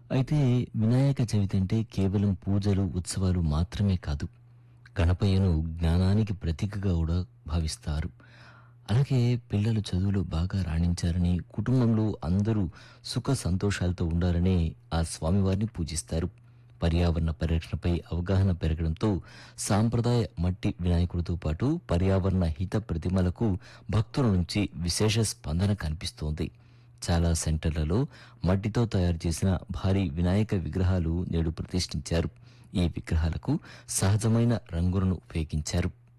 అయితే వినాయక చవితి అంటే కేవలం పూజలు ఉత్సవాలు మాత్రమే కాదు గణపయ్యను జ్ఞానానికి ప్రతీకగా కూడా భావిస్తారు అలాగే పిల్లలు చదువులో బాగా రాణించారని కుటుంబంలో అందరూ సుఖ సంతోషాలతో ఉండాలని ఆ స్వామివారిని పూజిస్తారు పర్యావరణ పరిరక్షణపై అవగాహన పెరగడంతో సాంప్రదాయ మట్టి వినాయకుడితో పాటు పర్యావరణ హిత ప్రతిమలకు భక్తుల నుంచి విశేష స్పందన కనిపిస్తోంది చాలా సెంటర్లలో మట్టితో తయారు చేసిన భారీ వినాయక విగ్రహాలు నేడు ప్రతిష్ఠించారు ఈ విగ్రహాలకు సహజమైన రంగులను ఉపయోగించారు